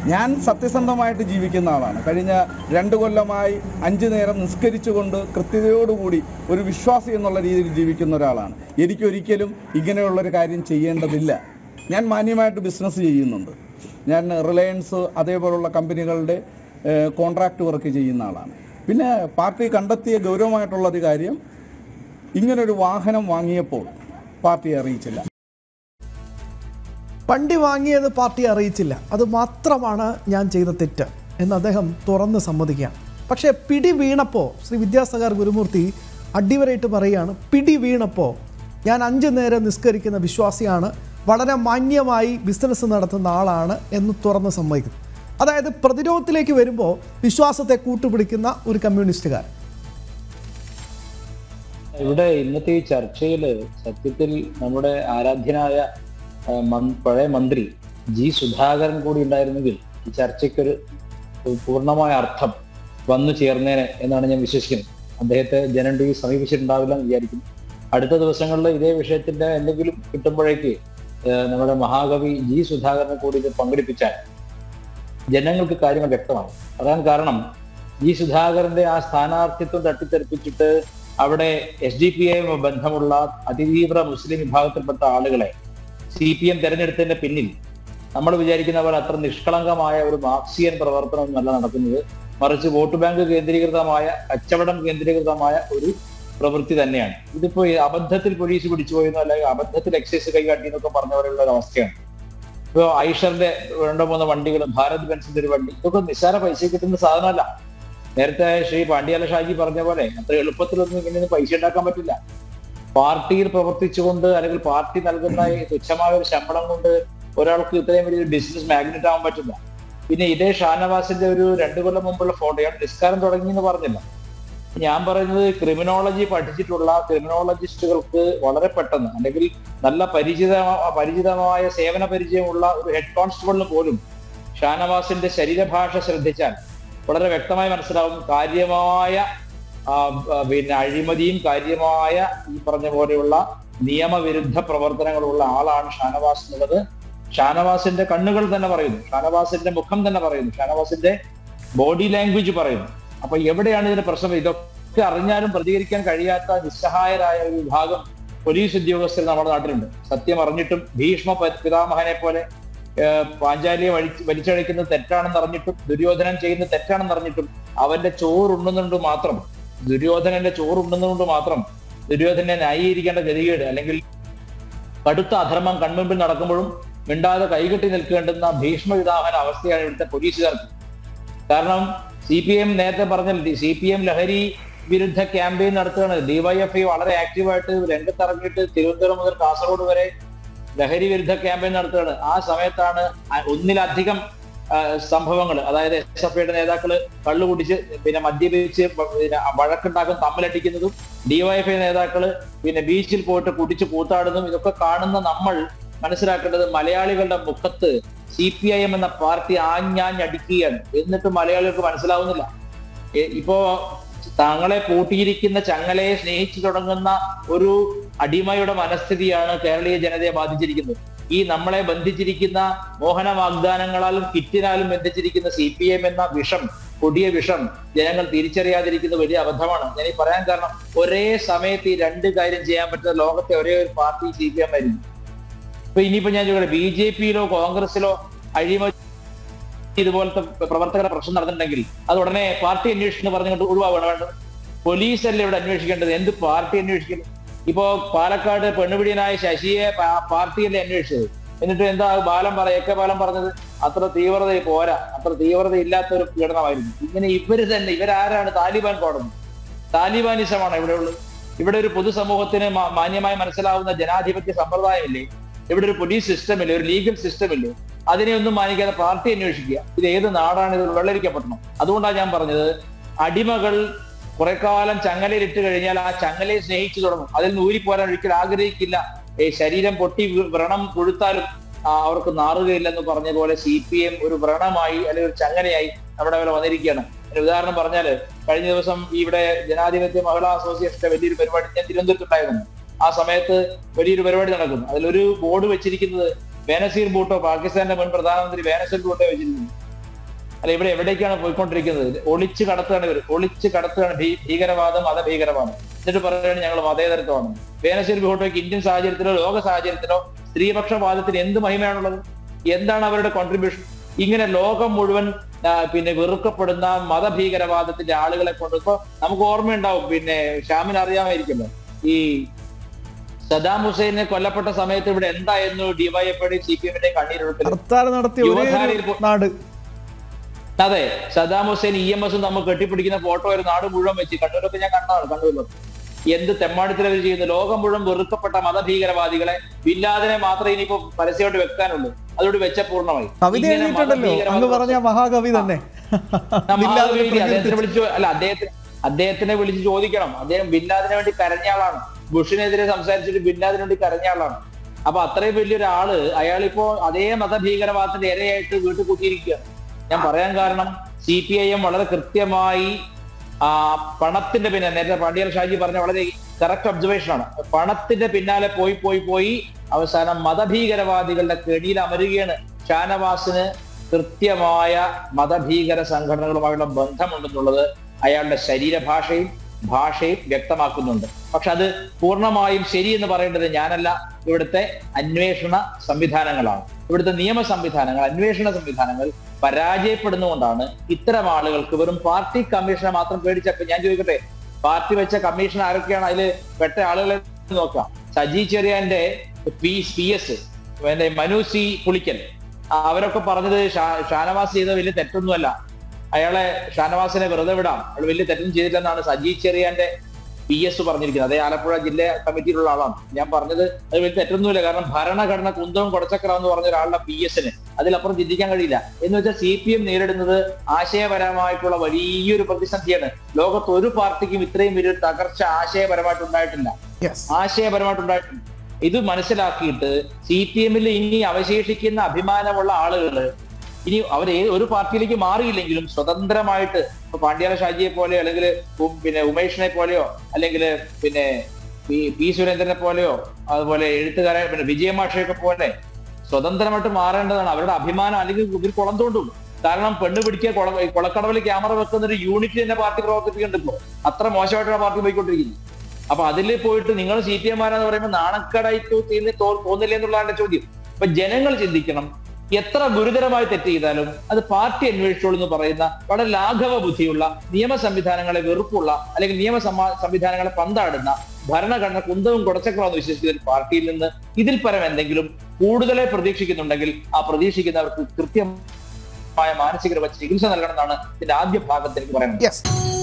ഞാൻ സത്യസന്ധമായിട്ട് ജീവിക്കുന്ന ആളാണ് കഴിഞ്ഞ രണ്ട് കൊല്ലമായി അഞ്ച് നേരം നിസ്കരിച്ചുകൊണ്ട് കൃത്യതയോടുകൂടി ഒരു വിശ്വാസി എന്നുള്ള രീതിയിൽ ജീവിക്കുന്ന ഒരാളാണ് എനിക്കൊരിക്കലും ഇങ്ങനെയുള്ളൊരു കാര്യം ചെയ്യേണ്ടതില്ല ഞാൻ മാന്യമായിട്ട് ബിസിനസ് ചെയ്യുന്നുണ്ട് ഞാൻ റിലയൻസ് അതേപോലുള്ള കമ്പനികളുടെ കോൺട്രാക്ട് വർക്ക് ചെയ്യുന്ന ആളാണ് പിന്നെ പാർട്ടി കണ്ടെത്തിയ ഗൗരവമായിട്ടുള്ളൊരു കാര്യം ഇങ്ങനൊരു വാഹനം വാങ്ങിയപ്പോൾ പാർട്ടിയെ അറിയിച്ചില്ല വണ്ടി വാങ്ങിയത് പാർട്ടി അറിയിച്ചില്ല അത് മാത്രമാണ് ഞാൻ ചെയ്ത തെറ്റ് എന്ന് അദ്ദേഹം തുറന്ന് സമ്മതിക്കുകയാണ് പക്ഷേ പിടി വീണപ്പോൾ ശ്രീ വിദ്യാസാഗർ ഗുരുമൂർത്തി അടിവരയിട്ട് പറയുകയാണ് പിടി വീണപ്പോൾ ഞാൻ അഞ്ച് നേരം നിസ്കരിക്കുന്ന വിശ്വാസിയാണ് വളരെ മാന്യമായി ബിസിനസ് നടത്തുന്ന ആളാണ് എന്ന് തുറന്ന് സമ്മതിക്കുന്നു അതായത് പ്രതിരോധത്തിലേക്ക് വരുമ്പോൾ വിശ്വാസത്തെ കൂട്ടുപിടിക്കുന്ന ഒരു കമ്മ്യൂണിസ്റ്റുകാരൻ ഇവിടെ ഇന്നത്തെ ഈ ചർച്ചയിൽ സത്യത്തിൽ നമ്മുടെ ആരാധ്യനായ ആ, മൻ- പഴയ മന്ത്രി ജി സുധാകരൻ കൂടി ഉണ്ടായിരുന്നെങ്കിൽ ഈ ചർച്ചയ്ക്കൊരു പൂർണ്ണമായ അർത്ഥം വന്നു ചേർന്നേനെ എന്നാണ് ഞാൻ വിശ്വസിക്കുന്നത് അദ്ദേഹത്തെ ജനൻ ടി വി സമീപിച്ചിട്ടുണ്ടാവില്ല എന്ന് വിചാരിക്കുന്നു അടുത്ത ദിവസങ്ങളിൽ ഇതേ വിഷയത്തിന്റെ എന്തെങ്കിലും കിട്ടുമ്പോഴേക്ക് ആ, നമ്മുടെ മഹാകവി ജി സുധാകരനെ കൂടി ഇത് പങ്കെടുപ്പിച്ചാൽ ജനങ്ങൾക്ക് കാര്യങ്ങൾ വ്യക്തമാകും അതാണ് കാരണം ജി സുധാകരന്റെ ആ സ്ഥാനാർത്ഥിത്വം തട്ടിത്തെറിപ്പിച്ചിട്ട് അവിടെ എസ് ഡി പി ഐ ബന്ധമുള്ള അതിതീവ്ര മുസ്ലിം വിഭാഗത്തിൽപ്പെട്ട ആളുകളെ സി പി എം തെരഞ്ഞെടുത്തതിന്റെ പിന്നിൽ നമ്മൾ വിചാരിക്കുന്ന പോലെ അത്ര നിഷ്കളങ്കമായ ഒരു മാർക്സിയൻ പ്രവർത്തനമൊന്നുമല്ല നടക്കുന്നത് മറിച്ച് വോട്ട് ബാങ്ക് കേന്ദ്രീകൃതമായ കച്ചവടം കേന്ദ്രീകൃതമായ ഒരു പ്രവൃത്തി തന്നെയാണ് ഇതിപ്പോ ഈ അബദ്ധത്തിൽ പോലീസ് പിടിച്ചുപോയെന്നോ അല്ലെങ്കിൽ അബദ്ധത്തിൽ എക്സൈസ് കൈകാട്ടി എന്നൊക്കെ പറഞ്ഞ പോലെയുള്ള ഒരു അവസ്ഥയാണ് ഇപ്പൊ ഐഷറിന്റെ രണ്ടോ മൂന്നോ വണ്ടികൾ ഭാരത് ബെൻസിന്റെ ഒരു വണ്ടി ഇതൊക്കെ നിസ്സാര പൈസ കിട്ടുന്ന സാധനമല്ല നേരത്തെ ശ്രീ പാണ്ഡ്യാല ഷാജി പറഞ്ഞ പോലെ അത്ര എളുപ്പത്തിലൊന്നും ഇങ്ങനെ പൈസ ഉണ്ടാക്കാൻ പറ്റില്ല പാർട്ടിയിൽ പ്രവർത്തിച്ചുകൊണ്ട് അല്ലെങ്കിൽ പാർട്ടി നൽകുന്ന ഈ തുച്ഛമായ ഒരു ശമ്പളം കൊണ്ട് ഒരാൾക്ക് ഇത്രയും വലിയൊരു ബിസിനസ് മാഗ്നറ്റ് ആവാൻ പറ്റില്ല പിന്നെ ഇതേ ഷാനവാസിന്റെ ഒരു രണ്ടു കൊല്ലം മുമ്പുള്ള ഫോട്ടോയാണ് നിസ്കാരം തുടങ്ങി എന്ന് പറഞ്ഞില്ല ഞാൻ പറയുന്നത് ക്രിമിനോളജി പഠിച്ചിട്ടുള്ള ക്രിമിനോളജിസ്റ്റുകൾക്ക് വളരെ പെട്ടെന്ന് അല്ലെങ്കിൽ നല്ല പരിചിത പരിചിതമായ സേവന പരിചയമുള്ള ഒരു ഹെഡ് കോൺസ്റ്റബിളിന് പോലും ഷാനവാസിന്റെ ശരീരഭാഷ ശ്രദ്ധിച്ചാൽ വളരെ വ്യക്തമായി മനസ്സിലാവും കാര്യമായ ആ, ആ, പിന്നെ അഴിമതിയും കാര്യമായ ഈ പറഞ്ഞ പോലെയുള്ള നിയമവിരുദ്ധ പ്രവർത്തനങ്ങളുള്ള ആളാണ് ഷാനവാസ് എന്നുള്ളത് ഷാനവാസിന്റെ കണ്ണുകൾ തന്നെ പറയുന്നു ഷാനവാസിന്റെ മുഖം തന്നെ പറയുന്നു ഷാനവാസിന്റെ ബോഡി ലാംഗ്വേജ് പറയുന്നു അപ്പൊ എവിടെയാണ് ഇതിന്റെ പ്രശ്നം ഇതൊക്കെ അറിഞ്ഞാലും പ്രതികരിക്കാൻ കഴിയാത്ത നിസ്സഹായരായ ഒരു വിഭാഗം പോലീസ് ഉദ്യോഗസ്ഥർ നമ്മുടെ നാട്ടിലുണ്ട് സത്യം അറിഞ്ഞിട്ടും ഭീഷ്മ പ- പിതാമഹനെ പോലെ ഏഹ്, പാഞ്ചാലിയെ വഴി വലിച്ചഴിക്കുന്നത് തെറ്റാണെന്ന് അറിഞ്ഞിട്ടും ദുര്യോധനൻ ചെയ്യുന്നത് തെറ്റാണെന്ന് അറിഞ്ഞിട്ടും അവന്റെ ചോറുണ്ണുന്നുണ്ട് മാത്രം ദുര്യോധനന്റെ ചോറുണ്ണുന്നതുകൊണ്ട് മാത്രം ദുര്യോധനെ ന്യായീകരിക്കേണ്ട ഗതികേട് അല്ലെങ്കിൽ കടുത്ത അധർമ്മം കൺമുമ്പിൽ നടക്കുമ്പോഴും മിണ്ടാതെ കൈകെട്ടി നിൽക്കേണ്ടുന്ന ഭീഷ്മവിധാഹന അവസ്ഥയാണ് ഇവിടുത്തെ പോലീസുകാർക്ക് കാരണം സി പി എം നേരത്തെ പറഞ്ഞ സി പി എം ലഹരി വിരുദ്ധ ക്യാമ്പയിൻ നടത്തുകയാണ് ഡിവൈഎഫ്ഐ വളരെ ആക്റ്റീവായിട്ട് രംഗത്തിറങ്ങിയിട്ട് തിരുവനന്തപുരം മുതൽ കാസർഗോഡ് വരെ ലഹരി വിരുദ്ധ ക്യാമ്പയിൻ നടത്തുകയാണ് ആ സമയത്താണ് അ- ഒന്നിലധികം സംഭവങ്ങൾ അതായത് എസ് എഫ് ഐയുടെ നേതാക്കള് കള്ളു കുടിച്ച് പിന്നെ മദ്യപിച്ച് ബ- പിന്നെ വഴക്കുണ്ടാക്കും തമ്മിലടിക്കുന്നതും ഡിവൈഎഫ്ഐ നേതാക്കള് പിന്നെ ബീച്ചിൽ പോയിട്ട് കുടിച്ച് കൂത്താടുന്നതും ഇതൊക്കെ കാണുന്ന നമ്മൾ മനസ്സിലാക്കേണ്ടത് മലയാളികളുടെ മുഖത്ത് സി പി ഐ എം എന്ന പാർട്ടി ആഞ്ഞാഞ്ഞടിക്കുകയാണ് എന്നിട്ട് മലയാളികൾക്ക് മനസ്സിലാവുന്നില്ല എ- ഇപ്പോ തങ്ങളെ പൂട്ടിയിരിക്കുന്ന ചങ്ങലയെ സ്നേഹിച്ചു തുടങ്ങുന്ന ഒരു അടിമയുടെ മനസ്ഥിതിയാണ് കേരളീയ ജനതയെ ബാധിച്ചിരിക്കുന്നത് ഈ നമ്മളെ ബന്ധിച്ചിരിക്കുന്ന മോഹന വാഗ്ദാനങ്ങളാലും കിറ്റിനാലും ബന്ധിച്ചിരിക്കുന്ന സി പി എം എന്ന വിഷം കൊടിയ വിഷം ജനങ്ങൾ തിരിച്ചറിയാതിരിക്കുന്ന വലിയ അബദ്ധമാണ് ഞാൻ ഈ പറയാൻ കാരണം ഒരേ സമയത്ത് ഈ രണ്ട് കാര്യം ചെയ്യാൻ പറ്റുന്ന ലോകത്തെ ഒരേ ഒരു പാർട്ടി സി പി എം ആയിരുന്നു ഇപ്പൊ ഇനിയിപ്പോ ഞാൻ ചോദിക്കട്ടെ ബി ജെ പിയിലോ കോൺഗ്രസിലോ അഴിമതി ഇതുപോലത്തെ പ്രവർത്തകരുടെ പ്രശ്നം നടന്നിട്ടുണ്ടെങ്കിൽ അത് ഉടനെ പാർട്ടി അന്വേഷിക്കുന്നു പറഞ്ഞുകൊണ്ട് ഒഴിവാണ് വേണ്ടത് പോലീസ് അല്ലേ ഇവിടെ അന്വേഷിക്കേണ്ടത് എന്ത് പാർട്ടി അന്വേഷിക്കുന്നു ഇപ്പോ പാലക്കാട് പെണ്ണുപിടിയനായ ശശിയെ പാ- പാർട്ടിയല്ലേ അന്വേഷിച്ചത് എന്നിട്ട് എന്താ ബാലം പറ എക്കെ ബാലം പറഞ്ഞത് അത്ര തീവ്രത പോരാ അത്ര തീവ്രത ഇല്ലാത്ത ഒരു പീഡനമായിരുന്നു ഇങ്ങനെ ഇവര് തന്നെ ഇവരാരാണ് താലിബാൻ കോടതി താലിബാനിസമാണ് ഇവിടെ ഉള്ളത് ഇവിടെ ഒരു പൊതുസമൂഹത്തിന് മാ- മാന്യമായി മനസ്സിലാവുന്ന ജനാധിപത്യ സമ്പ്രദായമില്ലേ ഇവിടെ ഒരു പോലീസ് സിസ്റ്റം ഇല്ലേ ഒരു ലീഗൽ സിസ്റ്റം ഇല്ലേ അതിനെ ഒന്നും മാനിക്കാതെ പാർട്ടി അന്വേഷിക്കുക ഇത് ഏത് നാടാണ് ഇത് വെള്ളരിക്കപ്പെടണം അതുകൊണ്ടാണ് ഞാൻ പറഞ്ഞത് അടിമകൾ കുറെ കാലം ചങ്ങലയിൽ ഇട്ട് കഴിഞ്ഞാൽ ആ ചങ്ങലയെ സ്നേഹിച്ചു തുടങ്ങും അതിൽ നിന്ന് ഊരിപ്പോരാൻ ഒരിക്കലും ആഗ്രഹിക്കില്ല ഈ ശരീരം പൊട്ടി വി- വ്രണം കൊഴുത്താലും ആ, അവർക്ക് നാറുകയില്ലെന്ന് പറഞ്ഞ പോലെ സി പി എം ഒരു വ്രണമായി അല്ലെങ്കിൽ ഒരു ചങ്ങലയായി നമ്മുടെ മേലെ വന്നിരിക്കുകയാണ് ഒരു ഉദാഹരണം പറഞ്ഞാല് കഴിഞ്ഞ ദിവസം ഇവിടെ ജനാധിപത്യ മഹിളാ അസോസിയേഷന്റെ വലിയൊരു പരിപാടി ഞാൻ തിരുവനന്തപുരത്തുണ്ടായിരുന്നു ആ സമയത്ത് വലിയൊരു പരിപാടി നടക്കുന്നു അതിലൊരു ബോർഡ് വെച്ചിരിക്കുന്നത് ബേനസീർ ഭൂട്ടോ പാകിസ്ഥാന്റെ മുൻ പ്രധാനമന്ത്രി ബേനസീർ ഭൂട്ടോ വെച്ചിരിക്കുന്നു അല്ല ഇവിടെ എവിടേക്കാണ് പോയിക്കൊണ്ടിരിക്കുന്നത് ഒളിച്ചു കടത്തുകയാണ് ഇവർ ഒളിച്ചു കടത്തുകയാണ് ഭീ- ഭീകരവാദം മതഭീകരവാദം എന്നിട്ട് പറയുകയാണ് ഞങ്ങൾ മതേതരത്വമാണ് വേനശ്ശേരി ബിഹോട്ടോയ്ക്ക് ഇന്ത്യൻ സാഹചര്യത്തിലോ ലോക സാഹചര്യത്തിലോ സ്ത്രീപക്ഷവാദത്തിന് എന്ത് മഹിമയാണുള്ളത് എന്താണ് അവരുടെ കോൺട്രിബ്യൂഷൻ ഇങ്ങനെ ലോകം മുഴുവൻ ആ, പിന്നെ വെറുക്കപ്പെടുന്ന മതഭീകരവാദത്തിന്റെ ആളുകളെ കൊണ്ട് ഇപ്പൊ നമുക്ക് ഓർമ്മയുണ്ടാവും പിന്നെ ഷ്യാമിന് അറിയാമായിരിക്കുമല്ലോ ഈ സദാം ഹുസൈനെ കൊല്ലപ്പെട്ട സമയത്ത് ഇവിടെ എന്തായിരുന്നു ഡിവൈഎഫ്ഐയുടെ സി പി എമ്മിന്റെ കണ്ണീരൊഴുക്കൽ ഹർത്താൽ നടത്തിയ ഒരേ യുവധാരയിൽ ഒരു പോ- നാട് അതെ സദാം ഹുസൈൻ ഇ എം എസും നമ്മൾ കെട്ടിപ്പിടിക്കുന്ന ഫോട്ടോ ഒരു നാട് മുഴുവൻ വെച്ച് കണ്ണൂരൊക്കെ ഞാൻ കണ്ടാണ് കണ്ണൂരിലൊക്കെ എന്ത് തെമ്മാടിത്തരം അവർ ചെയ്യുന്നു ലോകം മുഴുവൻ വെറുക്കപ്പെട്ട മതഭീകരവാദികളെ ബില്ലാദിനെ മാത്രമേ ഇനിയിപ്പോ പരസ്യമായിട്ട് വെക്കാനുള്ളൂ അതോട് വെച്ച പൂർണ്ണമായി കവിത ഇങ്ങനെ എഴുതിയിട്ടുണ്ടല്ലോ അങ്ങ് മതഭീകരവാദം- പറഞ്ഞ മഹാകവി തന്നെ ആ ബില്ലാദിനെ മഹാകവി അദ്ദേഹത്തിനെ പ്രകീർത്തിച്ച്. വിളിച്ചു അല്ല അദ്ദേഹത്തിന് അദ്ദേഹത്തിനെ വിളിച്ച് ചോദിക്കണം അദ്ദേഹം ബില്ലാദിന് വേണ്ടി കരഞ്ഞ ആളാണ് ബുഷിനെതിരെ സംസാരിച്ചിട്ട് ബില്ലാദിന് വേണ്ടി കരഞ്ഞ ആളാണ് അപ്പൊ അത്രയും വലിയൊരാള് അയാളിപ്പോ അതേ മതഭീകരവാദത്തിന്റെ ഇരയായിട്ട് വീട്ടിൽ കൂട്ടിയിരിക്കുകയാണ് ഞാൻ പറയാൻ കാരണം സി പി ഐ എം വളരെ കൃത്യമായി ആ പണത്തിന്റെ പിന്നെ നേരത്തെ പാണ്ഡ്യാൽ ഷാജി പറഞ്ഞ വളരെ കറക്റ്റ് ഒബ്സർവേഷൻ ആണ് പണത്തിന്റെ പിന്നാലെ പോയി പോയി പോയി അവസാനം മതഭീകരവാദികളുടെ കെണിയിൽ അമരുകയാണ് ഷാനവാസിന് കൃത്യമായ മതഭീകര സംഘടനകളുമായുള്ള ബന്ധമുണ്ടെന്നുള്ളത് അയാളുടെ ശരീരഭാഷയും ഭാഷയും വ്യക്തമാക്കുന്നുണ്ട് പക്ഷെ അത് പൂർണ്ണമായും ശരി എന്ന് പറയേണ്ടത് ഞാനല്ല ഇവിടുത്തെ അന്വേഷണ സംവിധാനങ്ങളാണ് ഇവിടുത്തെ നിയമ സംവിധാനങ്ങൾ അന്വേഷണ സംവിധാനങ്ങൾ പരാജയപ്പെടുന്നതുകൊണ്ടാണ് ഇത്തരം ആളുകൾക്ക് വെറും പാർട്ടി കമ്മീഷനെ മാത്രം പേടിച്ചപ്പോ ഞാൻ ചോദിക്കട്ടെ പാർട്ടി വെച്ച കമ്മീഷൻ ആരൊക്കെയാണ് അതിൽ പെട്ട ആളുകളെ നോക്കാം സജി ചെറിയാന്റെ P P S Manu C Pulikkal ആ, അവരൊക്കെ പറഞ്ഞത് ഷാ- ഷാനവാസ് ചെയ്ത വലിയ തെറ്റൊന്നുമല്ല അയാളെ ഷാനവാസിനെ വെറുതെ വിടാം അയാൾ വലിയ തെറ്റൊന്നും ചെയ്തില്ലെന്നാണ് സജി ചെറിയാന്റെ പി എസ് പറഞ്ഞിരിക്കുന്നത് അതേ ആലപ്പുഴ ജില്ലാ കമ്മിറ്റിയിലുള്ള ആളാണ് ഞാൻ പറഞ്ഞത് അത് വലിയ തെറ്റൊന്നുമില്ല കാരണം ഭരണഘടന കുന്തവും കൊടച്ചക്ര എന്ന് പറഞ്ഞ ഒരാളുടെ പി എസിന് അതിലപ്പുറം ചിന്തിക്കാൻ കഴിയില്ല എന്ന് വെച്ചാൽ സി പി എം നേരിടുന്നത് ആശയപരമായിട്ടുള്ള വലിയൊരു പ്രതിസന്ധിയാണ് ലോകത്ത് ഒരു പാർട്ടിക്കും ഇത്രയും വലിയൊരു തകർച്ച ആശയപരമായിട്ട് ഉണ്ടായിട്ടില്ല യെസ് ആശയപരമായിട്ടുണ്ടായിട്ടുണ്ട് ഇത് മനസ്സിലാക്കിയിട്ട് സി പി എമ്മിൽ ഇനി അവശേഷിക്കുന്ന അഭിമാനമുള്ള ആളുകൾ ഇനി അവർ ഒരു പാർട്ടിയിലേക്ക് മാറിയില്ലെങ്കിലും സ്വതന്ത്രമായിട്ട് ഇപ്പൊ പാണ്ഡ്യാല ഷാജിയെ പോലെ അല്ലെങ്കിൽ ഉം പിന്നെ ഉമേഷിനെ പോലെയോ അല്ലെങ്കിൽ പിന്നെ പി പി സുരേന്ദ്രനെ പോലെയോ അതുപോലെ എഴുത്തുകാരെ പിന്നെ വിജയമാഷയൊക്കെ പോലെ സ്വതന്ത്രമായിട്ട് മാറേണ്ടതാണ് അവരുടെ അഭിമാനം അല്ലെങ്കിൽ ഇവർ കുളം തോണ്ടും കാരണം പെണ്ണ് പിടിക്കുക കുള കുളക്കടവിൽ ക്യാമറ വെക്കുന്ന ഒരു യൂണിറ്റ് തന്നെ പാർട്ടി പ്രവർത്തിപ്പിക്കുന്നുണ്ട് ഇപ്പോ അത്ര മോശമായിട്ടാണ് പാർട്ടി പോയിക്കൊണ്ടിരിക്കുന്നത് അപ്പൊ അതിൽ പോയിട്ട് നിങ്ങൾ സി പി എംമാരെന്ന് പറയുമ്പോൾ നാണക്കേടായി തോ- തീർന്ന് തോ- തോന്നില്ല എന്നുള്ളതാണ് എന്റെ ചോദ്യം അപ്പൊ ജനങ്ങൾ ചിന്തിക്കണം എത്ര ഗുരുതരമായി തെറ്റ് ചെയ്താലും അത് പാർട്ടി അന്വേഷിച്ചോളൂ എന്ന് പറയുന്ന വളരെ ലാഘവ ബുദ്ധിയുള്ള നിയമ സംവിധാനങ്ങളെ വെറുപ്പുള്ള അല്ലെങ്കിൽ നിയമ സമാ- സംവിധാനങ്ങളെ പന്താടുന്ന ഭരണഘടന കുന്തവും കുടച്ചക്രമെന്ന് വിശ്വസിക്കുന്ന ഒരു പാർട്ടിയിൽ നിന്ന് ഇതിൽ പരം എന്തെങ്കിലും കൂടുതലായി പ്രതീക്ഷിക്കുന്നുണ്ടെങ്കിൽ ആ പ്രതീക്ഷിക്കുന്നവർക്ക് കൃത്യമായ മാനസിക ചികിത്സ നൽകണം എന്നാണ് ഇതിന്റെ ആദ്യ ഭാഗത്ത് എനിക്ക് പറയുന്നത് യെസ്